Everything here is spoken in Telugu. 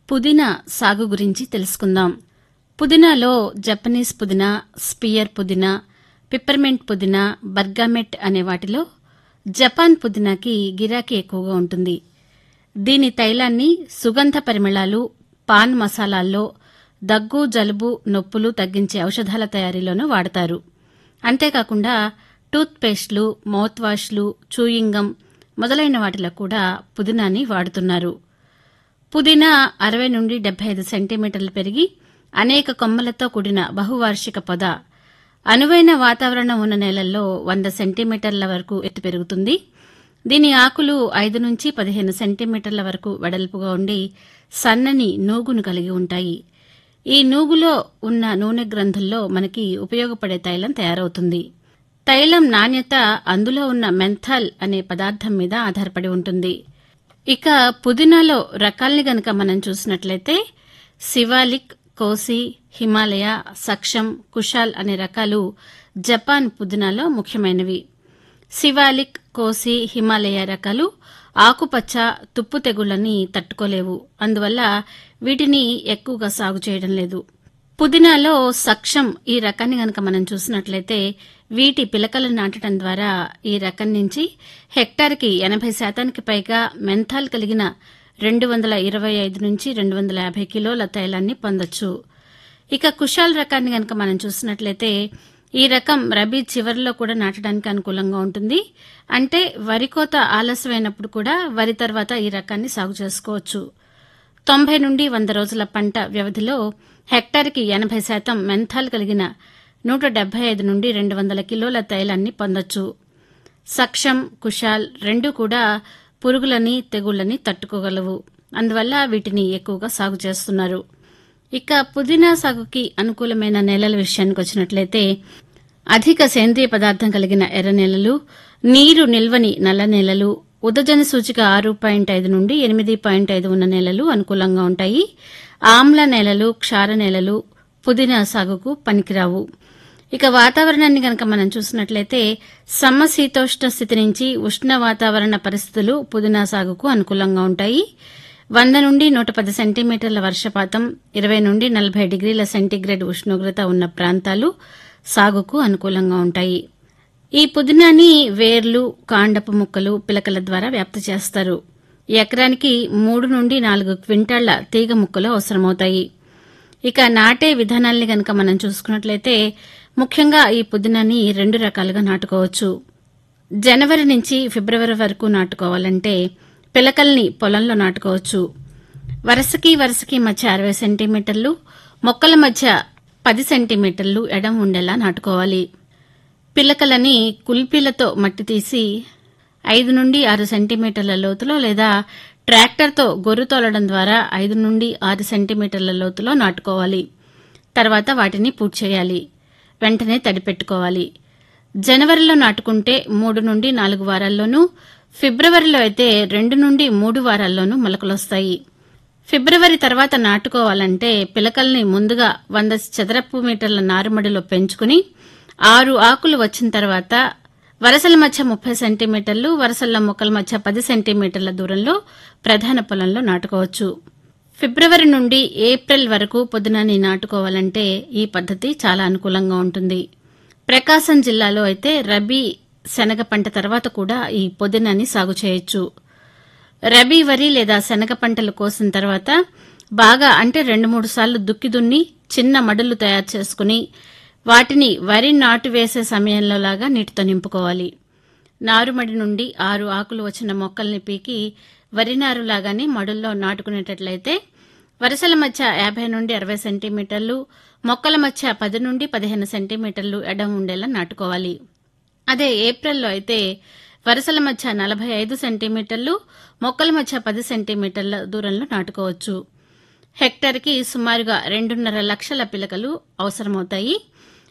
పుదీనా సాగు గురించి తెలుసుకుందాం పుదీనాలో జపనీస్ పుదీనా స్పియర్ పుదీనా పిప్పర్మెంట్ పుదీనా బర్గామెట్ అనే వాటిలో జపాన్ పుదీనాకి గిరాకీ ఎక్కువగా ఉంటుంది దీని తైలాన్ని సుగంధ పరిమళాలు పాన్ మసాలాల్లో దగ్గు జలుబు నొప్పులు తగ్గించే ఔషధాల తయారీలోనూ వాడతారు అంతేకాకుండా టూత్ పేస్ట్లు మౌత్ వాష్లు చూయింగం మొదలైన వాటిలో కూడా పుదీనాని వాడుతున్నారు పుదీనా అరవై నుండి డెబ్బై ఐదు సెంటీమీటర్లు పెరిగి అనేక కొమ్మలతో కూడిన బహువార్షిక పొద అనువైన వాతావరణం ఉన్న నేలల్లో వంద సెంటీమీటర్ల వరకు ఎత్తు పెరుగుతుంది దీని ఆకులు ఐదు నుంచి పదిహేను సెంటీమీటర్ల వరకు వెడల్పుగా ఉండి సన్నని నూగును కలిగి ఉంటాయి ఈ నూగులో ఉన్న నూనె గ్రంథుల్లో మనకి ఉపయోగపడే తైలం తయారవుతుంది తైలం నాణ్యత అందులో ఉన్న మెంథాల్ అనే పదార్థం మీద ఆధారపడి ఉంటుంది ఇక పుదీనాలో రకాల్ని గనక మనం చూసినట్లయితే శివాలిక్ కోసి హిమాలయ సక్షం కుషాల్ అనే రకాలు జపాన్ పుదీనాలో ముఖ్యమైనవి శివాలిక్ కోసి హిమాలయ రకాలు ఆకుపచ్చ తుప్పు తెగుళ్లని తట్టుకోలేవు అందువల్ల వీటిని ఎక్కువగా సాగు చేయడం లేదు పుదీనాలో సక్షం ఈ రకాన్ని గనక మనం చూసినట్లయితే వీటి పిలకలను నాటడం ద్వారా ఈ రకం నుంచి హెక్టార్కి ఎనభై శాతానికి పైగా మెంథాల్ కలిగిన రెండు వందల ఇరవై ఐదు నుంచి రెండు వందల యాభై కిలోల తైలాన్ని పొందొచ్చు ఇక కుషాల్ రకాన్ని గనక మనం చూసినట్లయితే ఈ రకం రబీ చివరిలో కూడా నాటడానికి అనుకూలంగా ఉంటుంది అంటే వరి కోత ఆలస్యమైనప్పుడు కూడా వరి తర్వాత ఈ రకాన్ని సాగు చేసుకోవచ్చు తొంభై నుండి వంద రోజుల పంట వ్యవధిలో హెక్టార్కి ఎనభై శాతం మెంథాల్ కలిగిన నూట డెబ్బై ఐదు నుండి రెండు వందల కిలోల తైలాన్ని పొందొచ్చు సక్షం కుషాల్ రెండు కూడా పురుగులని తెగుళ్లని తట్టుకోగలవు అందువల్ల వీటిని ఎక్కువగా సాగు చేస్తున్నారు ఇక పుదీనా సాగుకి అనుకూలమైన నేలల విషయానికి వచ్చినట్లయితే అధిక సేంద్రియ పదార్థం కలిగిన ఎర్ర నేలలు నీరు నిల్వని నల్ల నేలలు ఉదజన సూచిక ఆరు పాయింట్ ఐదు నుండి ఎనిమిది పాయింట్ ఐదు ఉన్న నేలలు అనుకూలంగా ఉంటాయి ఆమ్ల నేలలు క్షార నేలలు పుదీనా సాగుకు పనికిరావు ఇక వాతావరణాన్ని గనక మనం చూసినట్లయితే సమశీతోష్ణ స్థితి నుంచి ఉష్ణ వాతావరణ పరిస్థితులు పుదీనా సాగుకు అనుకూలంగా ఉంటాయి వంద నుండి నూట పది సెంటీమీటర్ల వర్షపాతం ఇరవై నుండి నలభై డిగ్రీల సెంటీగ్రేడ్ ఉష్ణోగ్రత ఉన్న ప్రాంతాలు సాగుకు అనుకూలంగా ఉంటాయి ఈ పుదీనాని వేర్లు కాండపు ముక్కలు పిలకల ద్వారా వ్యాప్తి చేస్తారు ఎకరానికి మూడు నుండి నాలుగు క్వింటాళ్ల తీగ ముక్కలు అవసరమవుతాయి ఇక నాటే విధానాల్ని గనక మనం చూసుకున్నట్లయితే ముఖ్యంగా ఈ పుదీనాని రెండు రకాలుగా నాటుకోవచ్చు జనవరి నుంచి ఫిబ్రవరి వరకు నాటుకోవాలంటే పిలకల్ని పొలంలో నాటుకోవచ్చు వరుసకి వరుసకి మధ్య అరవై సెంటీమీటర్లు మొక్కల మధ్య పది సెంటీమీటర్లు ఎడం ఉండేలా నాటుకోవాలి పిలకలని కుల్పీలతో మట్టి తీసి ఐదు నుండి ఆరు సెంటీమీటర్ల లోతులో లేదా ట్రాక్టర్తో గొర్రు తోలడం ద్వారా ఐదు నుండి ఆరు సెంటీమీటర్ల లోతులో నాటుకోవాలి తర్వాత వాటిని పూర్తి చేయాలి వెంటనే తడిపెట్టుకోవాలి జనవరిలో నాటుకుంటే మూడు నుండి నాలుగు వారాల్లోనూ ఫిబ్రవరిలో అయితే రెండు నుండి మూడు వారాల్లోనూ మొలకలొస్తాయి ఫిబ్రవరి తర్వాత నాటుకోవాలంటే పిలకల్ని ముందుగా వంద చదరపు మీటర్ల నారుమడిలో పెంచుకుని ఆరు ఆకులు వచ్చిన తర్వాత వరసల మధ్య ముప్పై సెంటీమీటర్లు వరసల మొక్కల మధ్య పది సెంటీమీటర్ల దూరంలో ప్రధాన పొలంలో నాటుకోవచ్చు ఫిబ్రవరి నుండి ఏప్రిల్ వరకు పొద్దునని నాటుకోవాలంటే ఈ పద్ధతి చాలా అనుకూలంగా ఉంటుంది ప్రకాశం జిల్లాలో అయితే రబీ శనగ పంట తర్వాత కూడా ఈ పొదినని సాగు చేయొచ్చు రబీ వరి లేదా శనగ పంటలు కోసిన తర్వాత బాగా అంటే రెండు మూడు సార్లు దుక్కి దున్ని చిన్న మడులు తయారు చేసుకుని వాటిని వరి నాటు వేసే సమయంలో లాగా నీటితో నింపుకోవాలి నారుమడి నుండి ఆరు ఆకులు వచ్చిన మొక్కల్ని పీకి వరి నారు లాగానే మడుల్లో నాటుకునేటట్లయితే వరుసల మధ్య యాభై నుండి అరవై సెంటీమీటర్లు మొక్కల మధ్య పది నుండి పదిహేను సెంటీమీటర్లు ఎడం ఉండేలా నాటుకోవాలి అదే ఏప్రిల్లో అయితే వరుసల మధ్య నలభై ఐదు సెంటీమీటర్లు మొక్కల మధ్య పది సెంటీమీటర్ల దూరంలో నాటుకోవచ్చు హెక్టార్కి సుమారుగా రెండున్నర లక్షల పిలకలు అవసరమవుతాయి